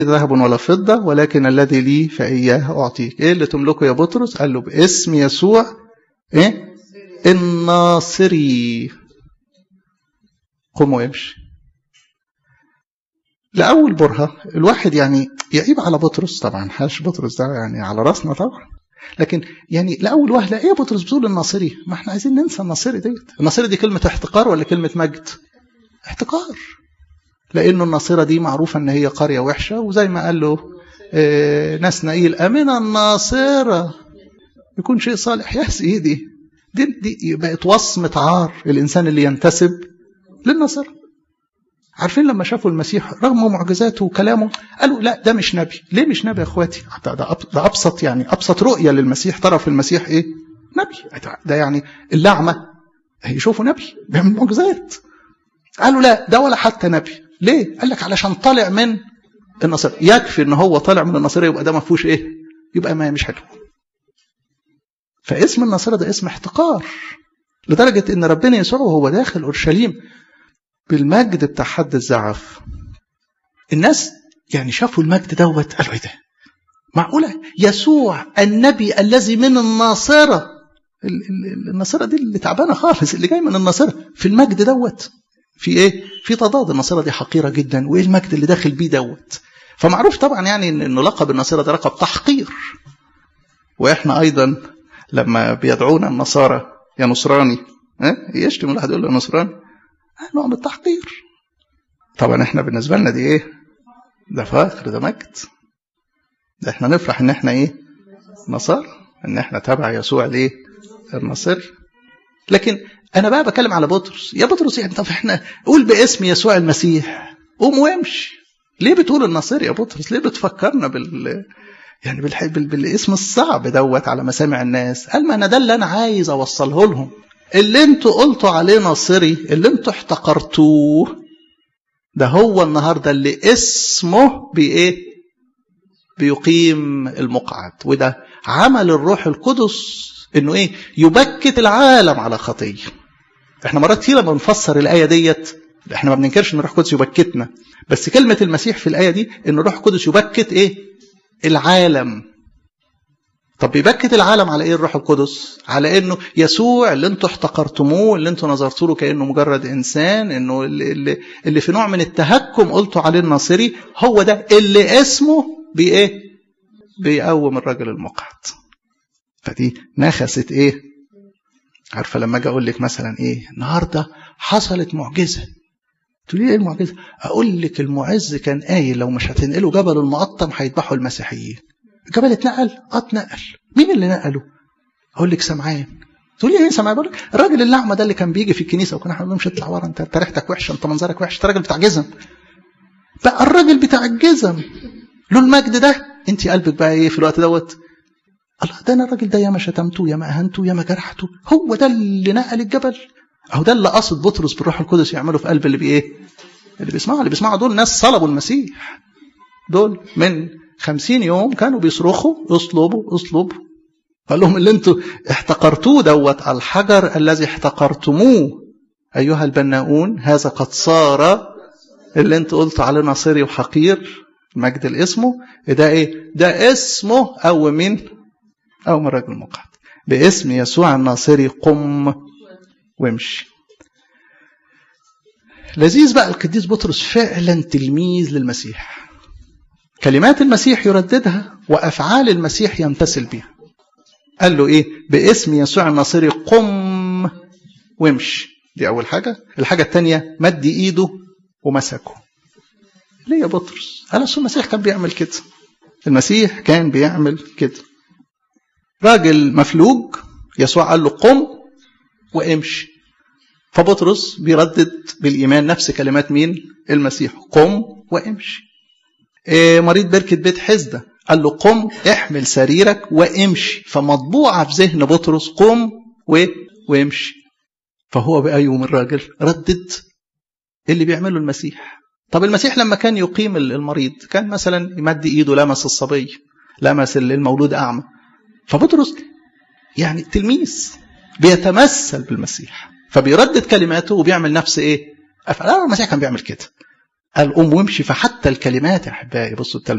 ذهب ولا فضة ولكن الذي لي فإياه أعطيك إيه اللي تملكه يا بطرس قال له باسم يسوع إيه الناصري قم وامشي لأول برهة الواحد يعني يعيب على بطرس طبعا حاش بطرس ده يعني على راسنا طبعا لكن يعني لأول وهلة إيه بطرس بتقول الناصري ما احنا عايزين ننسى الناصري ديت الناصري دي كلمة احتقار ولا كلمة مجد احتقار لأنه الناصرة دي معروفة إن هي قرية وحشة وزي ما قال له اه ناس نقيل أمن الناصرة يكون شيء صالح يا سيدي دي, دي بقت وصمة عار الإنسان اللي ينتسب للناصرة عارفين لما شافوا المسيح رغم معجزاته وكلامه قالوا لا ده مش نبي ليه مش نبي يا اخواتي ده, ده ابسط يعني ابسط رؤيه للمسيح ترى في المسيح ايه نبي ده يعني اللعمه هيشوفوا نبي بيعمل معجزات قالوا لا ده ولا حتى نبي ليه قال لك علشان طالع من النصارى يكفي ان هو طالع من النصارى يبقى ده ما فيهوش ايه يبقى ما مش حلو فاسم النصارى ده اسم احتقار لدرجه ان ربنا يسوع وهو داخل اورشليم بالمجد بتاع حد الزعف الناس يعني شافوا المجد دوت قالوا ايه ده معقوله يسوع النبي الذي من الناصره الناصره دي اللي تعبانه خالص اللي جاي من الناصره في المجد دوت في ايه في تضاد الناصره دي حقيره جدا وايه المجد اللي داخل بيه دوت فمعروف طبعا يعني انه لقب الناصره ده لقب تحقير واحنا ايضا لما بيدعونا النصارى يا نصراني ها يشتم الواحد يقول له نصراني نوع من التحقير طبعا احنا بالنسبه لنا دي ايه ده فخر ده مجد ده احنا نفرح ان احنا ايه نصارى ان احنا تبع يسوع ليه النصري لكن انا بقى بكلم على بطرس يا بطرس يعني طب احنا قول باسم يسوع المسيح قوم وامشي ليه بتقول النصير يا بطرس ليه بتفكرنا بال يعني بالحب بالاسم الصعب دوت على مسامع الناس قال ما انا ده اللي انا عايز اوصله لهم اللي انتوا قلتوا عليه ناصري اللي انتوا احتقرتوه ده هو النهارده اللي اسمه بايه بيقيم المقعد وده عمل الروح القدس انه ايه يبكت العالم على خطيه احنا مرات كتير لما بنفسر الايه ديت احنا ما بننكرش ان الروح القدس يبكتنا بس كلمه المسيح في الايه دي ان الروح القدس يبكت ايه العالم طب بيبكت العالم على ايه الروح القدس على انه يسوع اللي انتوا احتقرتموه اللي انتوا نظرتوا له كانه مجرد انسان انه اللي, اللي, اللي في نوع من التهكم قلتوا عليه الناصري هو ده اللي اسمه بايه بيقوم الرجل المقعد فدي نخست ايه عارفه لما اجي اقول لك مثلا ايه النهارده حصلت معجزه تقولي ايه المعجزه اقول لك المعز كان قايل لو مش هتنقلوا جبل المقطم هيذبحوا المسيحيين الجبل اتنقل اه اتنقل مين اللي نقله اقول لك سمعان تقولي ايه سمعان بقول لك الراجل الاعمى ده اللي كان بيجي في الكنيسه وكنا احنا مش اطلع ورا انت ريحتك وحشه انت منظرك وحش انت راجل بتاع جزم بقى الراجل بتاع الجزم له المجد ده انت قلبك بقى ايه في الوقت دوت الله ده انا الراجل ده ياما شتمته ياما اهنته ياما جرحته هو ده اللي نقل الجبل اهو ده اللي قصد بطرس بالروح القدس يعمله في قلب اللي بايه اللي بيسمعوا اللي بيسمعوا دول ناس صلبوا المسيح دول من خمسين يوم كانوا بيصرخوا اصلبوا اصلبوا قال لهم اللي انتوا احتقرتوه دوت الحجر الذي احتقرتموه ايها البناؤون هذا قد صار اللي انتوا قلتوا عليه ناصري وحقير مجد الاسمه ده ايه ده اسمه او مين او من الرجل المقعد باسم يسوع الناصري قم وامشي لذيذ بقى القديس بطرس فعلا تلميذ للمسيح كلمات المسيح يرددها وافعال المسيح يمتثل بها قال له ايه باسم يسوع الناصري قم وامشي دي اول حاجه الحاجه الثانيه مد ايده ومسكه ليه يا بطرس قال اصل المسيح كان بيعمل كده المسيح كان بيعمل كده راجل مفلوج يسوع قال له قم وامشي فبطرس بيردد بالايمان نفس كلمات مين المسيح قم وامشي إيه مريض بركه بيت حزده قال له قم احمل سريرك وامشي فمطبوعه في ذهن بطرس قم و... وامشي فهو بقى يوم الراجل ردد اللي بيعمله المسيح طب المسيح لما كان يقيم المريض كان مثلا يمد ايده لمس الصبي لمس المولود اعمى فبطرس يعني تلميذ بيتمثل بالمسيح فبيردد كلماته وبيعمل نفس ايه افعال المسيح كان بيعمل كده قال قوم وامشي فحتى الكلمات يا احبائي بصوا